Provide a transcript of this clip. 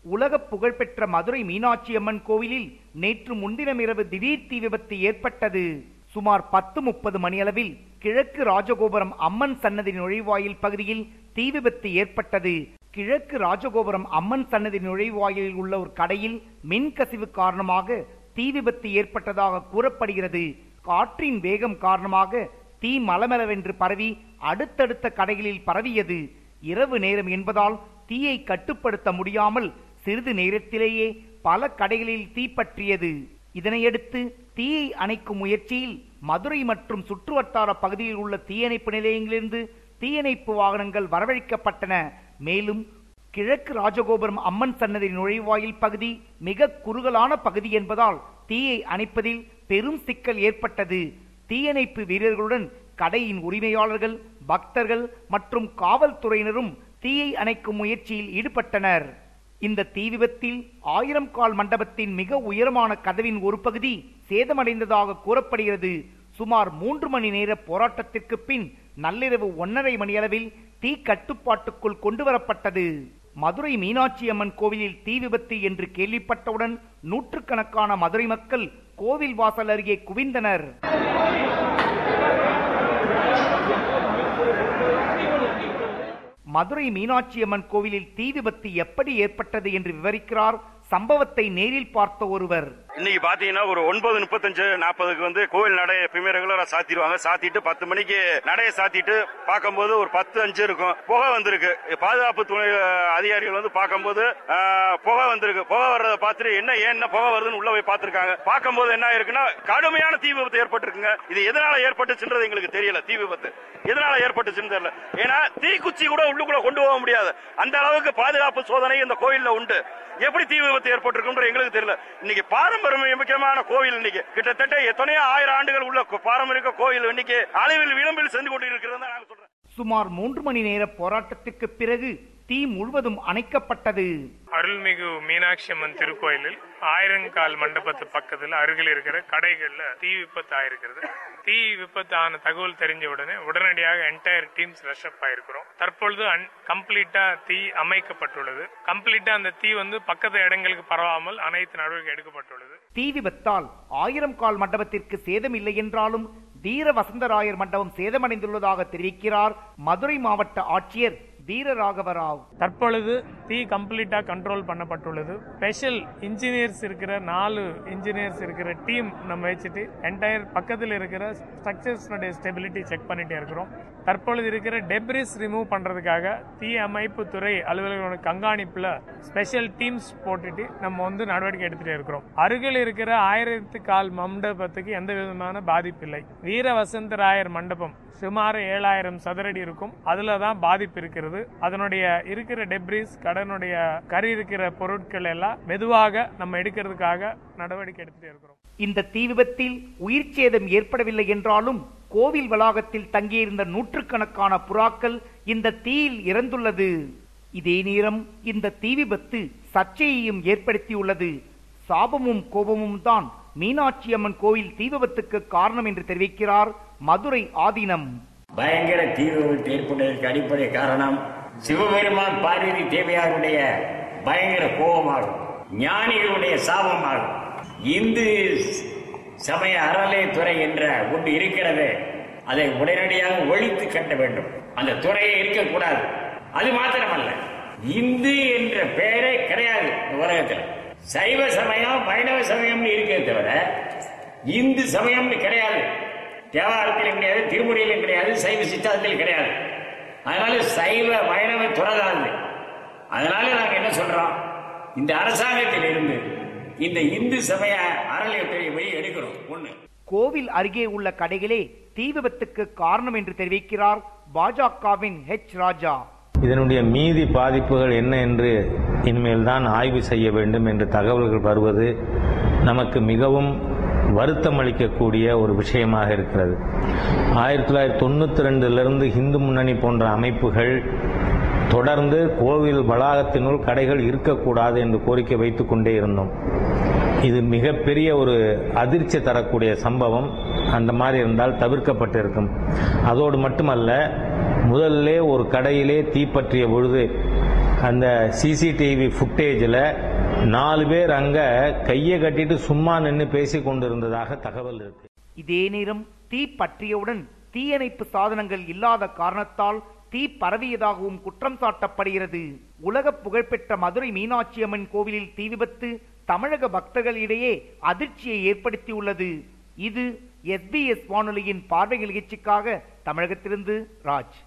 உலக புகழ்பெற்ற மதுரை மீனாட்சி அம்மன் கோவிலில் நேற்று முன்தினம் இரவு திடீர் தீ விபத்து ஏற்பட்டது சுமார் பத்து முப்பது மணியளவில் கிழக்கு ராஜகோபுரம் அம்மன் சன்னதி நுழைவாயில் பகுதியில் தீ விபத்து ஏற்பட்டது கிழக்கு ராஜகோபுரம் அம்மன் சன்னதி நுழைவாயிலில் உள்ள ஒரு கடையில் மின் கசிவு காரணமாக தீ விபத்து ஏற்பட்டதாக கூறப்படுகிறது காற்றின் வேகம் காரணமாக தீ மலமளவென்று பரவி அடுத்தடுத்த கடைகளில் பரவியது இரவு நேரம் என்பதால் தீயை கட்டுப்படுத்த முடியாமல் சிறிது நேரத்திலேயே பல கடைகளில் தீ பற்றியது இதனையடுத்து தீயை அணைக்கும் முயற்சியில் மதுரை மற்றும் சுற்றுவட்டார பகுதியில் உள்ள தீயணைப்பு நிலையங்களிலிருந்து தீயணைப்பு வாகனங்கள் வரவழைக்கப்பட்டன மேலும் கிழக்கு ராஜகோபுரம் அம்மன் சன்னதி நுழைவாயில் பகுதி மிக குறுகலான பகுதி என்பதால் தீயை அணைப்பதில் பெரும் சிக்கல் ஏற்பட்டது தீயணைப்பு வீரர்களுடன் கடையின் உரிமையாளர்கள் பக்தர்கள் மற்றும் காவல்துறையினரும் தீயை அணைக்கும் முயற்சியில் ஈடுபட்டனர் இந்த தீ விபத்தில் ஆயிரம் கால் மண்டபத்தின் மிக உயரமான கதவின் ஒரு பகுதி சேதமடைந்ததாக கூறப்படுகிறது சுமார் மூன்று மணி நேர போராட்டத்திற்கு பின் நள்ளிரவு ஒன்னரை மணியளவில் தீ கட்டுப்பாட்டுக்குள் கொண்டு வரப்பட்டது மதுரை மீனாட்சி அம்மன் கோவிலில் தீ விபத்து என்று கேள்விப்பட்டவுடன் நூற்றுக்கணக்கான மதுரை மக்கள் கோவில் வாசல் அருகே குவிந்தனர் மதுரை மீனாட்சி அம்மன் கோவிலில் தீ விபத்து எப்படி ஏற்பட்டது என்று விவரிக்கிறார் சம்பவத்தை நேரில் பார்த்த ஒருவர் இன்னைக்கு பாத்தீங்கன்னா ஒரு ஒன்பது முப்பத்தஞ்சு நாற்பதுக்கு வந்து கோவில் நடைய எப்பயுமே ரெகுலரா சாத்திடுவாங்க சாத்திட்டு பத்து மணிக்கு நடைய சாத்திட்டு பார்க்கும்போது ஒரு பத்து அஞ்சு இருக்கும் புகை வந்திருக்கு பாதுகாப்பு துணை அதிகாரிகள் வந்து பார்க்கும்போது ஆஹ், புகை வந்திருக்கு புகை வர்றதை பார்த்துட்டு என்ன ஏன் என்ன புகை வருதுன்னு உள்ள போய் பார்த்திருக்காங்க பார்க்கும்போது என்ன இருக்குன்னா கடுமையான தீ விபத்து ஏற்பட்டிருக்குங்க இது எதனால ஏற்பட்டுச்சுன்றது எங்களுக்கு தெரியல தீ விபத்து எதனால ஏற்பட்டுச்சுன்னு தெரியல ஏன்னா தீக்குச்சி கூட உள்ளுக்குள்ள கொண்டு போக முடியாது அந்த அளவுக்கு பாதுகாப்பு சோதனை இந்த கோயில்ல உண்டு எப்படி தீ விபத்து ஏற்பட்டிருக்குன்ற எங்களுக்கு தெரியல இன்னைக்கு பாரம்பரிய முக்கியமான கோவில் இன்னைக்கு கிட்டத்தட்ட எத்தனையோ ஆயிரம் ஆண்டுகள் உள்ள கோ- பாரம்பரிய கோயில் இன்னைக்கு அளவில் விளம்பில் சென்று கொண்டிருக்கிறது நாங்க சொல்றேன் சுமார் மூன்று மணி நேர போராட்டத்திற்கு பிறகு தீ முழுவதும் அணைக்கப்பட்டது அருள்மிகு மீனாட்சி அம்மன் திருக்கோயிலில் ஆயிரங்கால் மண்டபத்து பக்கத்தில் அருகில் இருக்கிற கடைகள்ல தீ விபத்து ஆயிருக்கிறது தீ விபத்து ஆன தகவல் தெரிஞ்ச உடனே உடனடியாக என்டையர் டீம்ஸ் ரஷ்அப் ஆயிருக்கிறோம் தற்பொழுது கம்ப்ளீட்டா தீ அமைக்கப்பட்டுள்ளது கம்ப்ளீட்டா அந்த தீ வந்து பக்கத்து இடங்களுக்கு பரவாமல் அனைத்து நடவடிக்கை எடுக்கப்பட்டுள்ளது தீ விபத்தால் ஆயிரம் கால் மண்டபத்திற்கு சேதம் இல்லை என்றாலும் வீர வசந்தராயர் மண்டபம் சேதமடைந்துள்ளதாக தெரிவிக்கிறார் மதுரை மாவட்ட ஆட்சியர் வீரராகவராவ் தற்பொழுது தீ கம்ப்ளீட்டா கண்ட்ரோல் பண்ணப்பட்டுள்ளது ஸ்பெஷல் இன்ஜினியர்ஸ் இருக்கிற நாலு இன்ஜினியர்ஸ் இருக்கிற டீம் நம்ம வச்சுட்டு என்டையர் பக்கத்தில் இருக்கிற ஸ்ட்ரக்சர்ஸ்னுடைய ஸ்டெபிலிட்டி செக் பண்ணிட்டே இருக்கிறோம் தற்பொழுது இருக்கிற டெப்ரிஸ் ரிமூவ் பண்றதுக்காக தீ அமைப்பு துறை அலுவலர்களோட கண்காணிப்புல ஸ்பெஷல் டீம்ஸ் போட்டுட்டு நம்ம வந்து நடவடிக்கை எடுத்துட்டே இருக்கிறோம் அருகில் இருக்கிற ஆயிரத்து கால் மண்டபத்துக்கு எந்த விதமான பாதிப்பு இல்லை வீர வசந்தராயர் மண்டபம் சுமார் ஏழாயிரம் சதுரடி இருக்கும் அதுல தான் பாதிப்பு இருக்கிறது அதனுடைய இருக்கிற டெப்ரிஸ் கடனுடைய கறி இருக்கிற பொருட்கள் எல்லாம் மெதுவாக நம்ம எடுக்கிறதுக்காக நடவடிக்கை எடுத்துட்டே இருக்கிறோம் இந்த தீ விபத்தில் உயிர் சேதம் ஏற்படவில்லை என்றாலும் கோவில் வளாகத்தில் தங்கியிருந்த நூற்றுக்கணக்கான புறாக்கள் இந்த தீயில் இறந்துள்ளது இதே நேரம் இந்த தீ விபத்து சர்ச்சையையும் ஏற்படுத்தியுள்ளது சாபமும் கோபமும் தான் மீனாட்சி அம்மன் கோவில் தீ விபத்துக்கு காரணம் என்று தெரிவிக்கிறார் மதுரை ஆதீனம் பயங்கர தீ விபத்து ஏற்பட்டதற்கு அடிப்படை காரணம் சிவபெருமான் பார்வதி தேவையாருடைய பயங்கர கோபமாகும் ஞானிகளுடைய சாபமாகும் இந்து சமய அறநிலையத்துறை என்ற ஒன்று இருக்கிறது அதை உடனடியாக ஒழித்து கட்ட வேண்டும் அந்த துறையே இருக்கக்கூடாது அது மாத்திரமல்ல இந்து என்ற பெயரே கிடையாது இந்த உலகத்தில் சைவ சமயம் வைணவ சமயம்னு இருக்கே தவிர இந்து சமயம்னு கிடையாது தேவாரத்திலும் கிடையாது திருமுறையிலும் கிடையாது சைவ சித்தாந்தத்திலும் கிடையாது அதனால சைவ வைணவ துறதான் இது. அதனால நாங்க என்ன சொல்றோம் இந்த அரசாங்கத்தில் இருந்து இந்த இந்து சமய அறநிலையத்துறை வெளியே எடுக்கணும் ஒண்ணு கோவில் அருகே உள்ள கடைகளே தீ விபத்துக்கு காரணம் என்று தெரிவிக்கிறார் பாஜகவின் ஹெச் ராஜா இதனுடைய மீதி பாதிப்புகள் என்ன என்று இனிமேல் தான் ஆய்வு செய்ய வேண்டும் என்று தகவல்கள் வருவது நமக்கு மிகவும் வருத்தம் அளிக்கக்கூடிய ஒரு விஷயமாக இருக்கிறது ஆயிரத்தி தொள்ளாயிரத்தி தொண்ணூத்தி ரெண்டிலிருந்து இந்து முன்னணி போன்ற அமைப்புகள் தொடர்ந்து கோவில் வளாகத்தினுள் கடைகள் இருக்கக்கூடாது என்று கோரிக்கை வைத்துக் கொண்டே இருந்தோம் இது மிகப்பெரிய ஒரு அதிர்ச்சி தரக்கூடிய சம்பவம் அந்த மாதிரி இருந்தால் தவிர்க்கப்பட்டிருக்கும் அதோடு மட்டுமல்ல முதல்ல ஒரு கடையிலே தீப்பற்றிய பொழுது அந்த சிசிடிவி ஃபுட்டேஜில் நாலு பேர் அங்க கையை கட்டிட்டு சும்மா நின்று பேசி கொண்டிருந்ததாக தகவல் இருக்கு இதே நேரம் தீ பற்றியவுடன் தீயணைப்பு சாதனங்கள் இல்லாத காரணத்தால் தீ பரவியதாகவும் குற்றம் சாட்டப்படுகிறது உலக புகழ்பெற்ற மதுரை மீனாட்சி அம்மன் கோவிலில் தீ விபத்து தமிழக பக்தர்களிடையே அதிர்ச்சியை ஏற்படுத்தியுள்ளது இது எஸ்பிஎஸ் வானொலியின் பார்வை நிகழ்ச்சிக்காக தமிழகத்திலிருந்து ராஜ்